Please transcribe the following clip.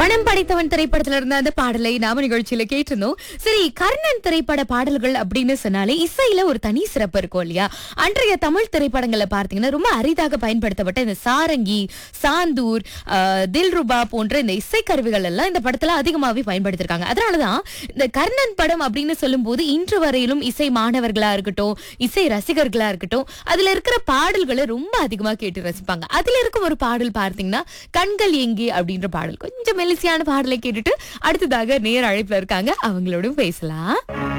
பணம் படைத்தவன் திரைப்படத்துல இருந்த அந்த பாடலை நாம நிகழ்ச்சியில கேட்டிருந்தோம் சரி கர்ணன் திரைப்பட பாடல்கள் அப்படின்னு சொன்னாலே இசையில ஒரு தனி சிறப்பு இருக்கும் இல்லையா அன்றைய தமிழ் திரைப்படங்களை பார்த்தீங்கன்னா ரொம்ப அரிதாக பயன்படுத்தப்பட்ட இந்த சாரங்கி சாந்தூர் ஆஹ், தில்ருபா போன்ற இந்த இசைக்கருவிகள் எல்லாம் இந்த படத்துல அதிகமாவே பயன்படுத்திருக்காங்க அதனாலதான் இந்த கர்ணன் படம் அப்படின்னு சொல்லும்போது இன்று வரையிலும் இசை மாணவர்களா இருக்கட்டும் இசை ரசிகர்களா இருக்கட்டும் அதுல இருக்கிற பாடல்களை ரொம்ப அதிகமா கேட்டு ரசிப்பாங்க அதுல இருக்கும் ஒரு பாடல் பார்த்தீங்கன்னா கண்கள் எங்கே அப்படின்ற பாடல் கொஞ்சம் மெலிசியான பாடலை கேட்டுட்டு அடுத்ததாக நேர் அழைப்புல இருக்காங்க அவங்களோடும் பேசலாம்